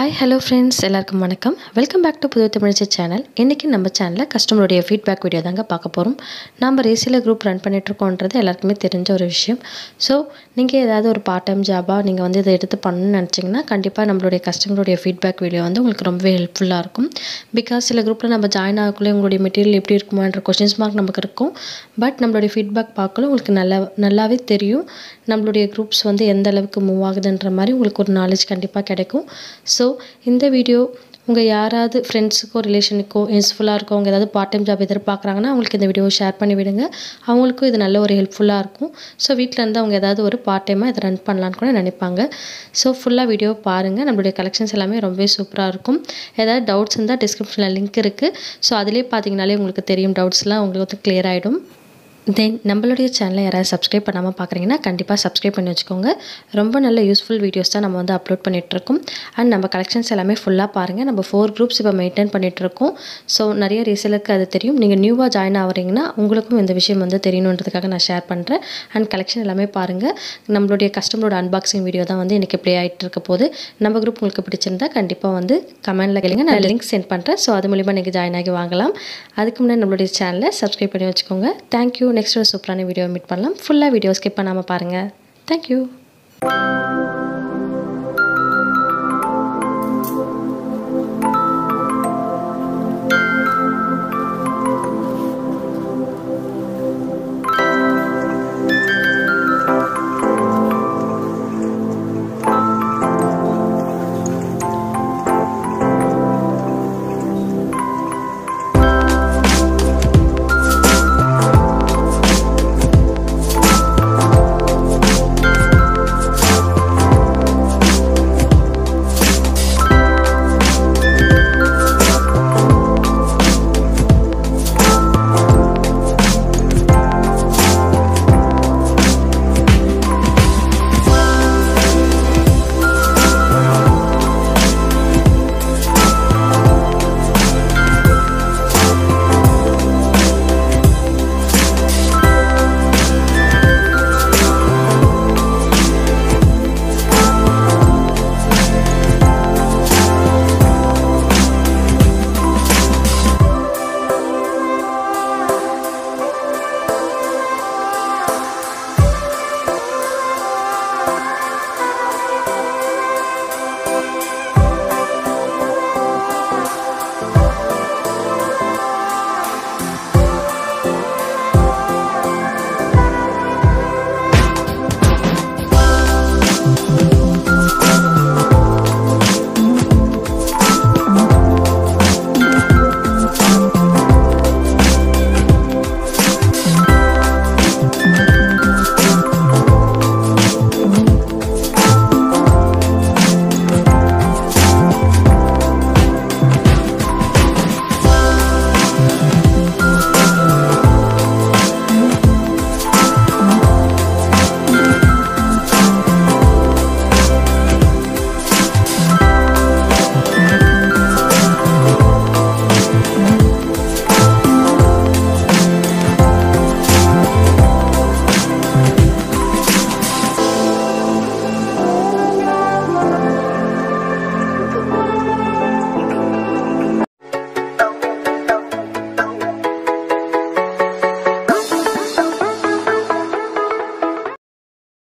hi hello friends எல்லாருக்கும் வணக்கம் welcome back to புது தமிழ்ச்சி சேனல் இன்றைக்கி நம்ம சேனலில் கஸ்டமருடைய ஃபீட்பேக் வீடியோ தாங்க பார்க்க போகிறோம் நம்ம ரேசியில் குரூப் ரன் பண்ணிகிட்ருக்கோன்றது எல்லாருக்குமே தெரிஞ்ச ஒரு விஷயம் ஸோ நீங்கள் ஏதாவது ஒரு பார்ட் டைம் ஜாபாக நீங்கள் வந்து இதை எடுத்து பண்ணணும்னு நினச்சிங்கன்னா கண்டிப்பாக நம்மளுடைய கஸ்டமருடைய ஃபீட்பேக் வீடியோ வந்து உங்களுக்கு ரொம்பவே ஹெல்ப்ஃபுல்லாக இருக்கும் பிகாஸ் சில குரூப்பில் நம்ம ஜாயின் ஆகக்குள்ளே உங்களுடைய மெட்டீரியல் எப்படி இருக்குமான்ற கொஷின்ஸ் மார்க் நமக்கு இருக்கும் பட் நம்மளுடைய ஃபீட்பேக் பார்க்கல உங்களுக்கு நல்லா நல்லாவே தெரியும் நம்மளுடைய குரூப்ஸ் வந்து எந்த அளவுக்கு மூவ் ஆகுதுன்ற மாதிரி உங்களுக்கு ஒரு நாலேஜ் கண்டிப்பாக கிடைக்கும் ஸோ இந்த வீடியோ உங்கள் யாராவது ஃப்ரெண்ட்ஸுக்கோ ரிலேஷனுக்கோ யூஸ்ஃபுல்லாக இருக்கோ அவங்க ஏதாவது பார்ட் டைம் ஜாப் எதிர்பார்க்குறாங்கன்னா அவங்களுக்கு இந்த வீடியோவை ஷேர் பண்ணி விடுங்க அவங்களுக்கும் இது நல்ல ஒரு ஹெல்ப்ஃபுல்லாக இருக்கும் ஸோ வீட்டில் இருந்து அவங்க ஏதாவது ஒரு பார்ட் டைமாக இதை ரன் பண்ணலான்னு கூட நினைப்பாங்க ஸோ ஃபுல்லாக வீடியோ பாருங்கள் நம்மளுடைய கலெக்ஷன்ஸ் எல்லாமே ரொம்பவே சூப்பராக இருக்கும் ஏதாவது டவுட்ஸ் இருந்தால் டிஸ்கிரிப்ஷனில் லிங்க் இருக்குது ஸோ அதிலே பார்த்தீங்கனாலே உங்களுக்கு தெரியும் டவுட்ஸ்லாம் உங்களுக்கு வந்து கிளியர் ஆகிடும் தென் நம்மளுடைய சேனலை யாராவது சப்ஸ்கிரைப் பண்ணாமல் பார்க்குறீங்கன்னா கண்டிப்பாக சப்ஸ்கிரைப் பண்ணி வச்சுக்கோங்க ரொம்ப நல்ல யூஸ்ஃபுல் வீடியோஸ் தான் நம்ம வந்து அப்லோட் பண்ணிகிட்ருக்கோம் அண்ட் நம்ம கலெக்ஷன்ஸ் எல்லாமே ஃபுல்லாக பாருங்கள் நம்ம ஃபோர் குரூப்ஸ் இப்போ மெயின்டைன் பண்ணிகிட்ருக்கோம் ஸோ நிறைய ரீசேலுக்கு அது தெரியும் நீங்கள் நியூவாக ஜாயின் ஆகிறீங்கன்னா உங்களுக்கும் இந்த விஷயம் வந்து தெரியணுன்றதுக்காக நான் ஷேர் பண்ணுறேன் அண்ட் கலெக்ஷன் எல்லாமே பாருங்கள் நம்மளுடைய கஸ்டமரோட அன்பாக்சிங் வீடியோ தான் வந்து இன்றைக்கி இப்படி ஆகிட்டு இருக்க போது நம்ம குரூப் உங்களுக்கு பிடிச்சிருந்தா கண்டிப்பாக வந்து கமெண்ட்டில் கேளுங்க நான் லிங்க் சென்ட் பண்ணுறேன் ஸோ அது மூலிமா நீங்கள் ஜாயின் ஆகி வாங்கலாம் அதுக்கு முன்னாடி நம்மளுடைய சேனலை சப்ஸ்கிரைப் பண்ணி வச்சுக்கோங்க தேங்க்யூ நெக்ஸ்ட் ஒரு சூப்பரான வீடியோ மீட் பண்ணலாம் ஃபுல்லாக வீடியோ ஸ்கிப் பண்ணாமல் பாருங்கள் தேங்க்யூ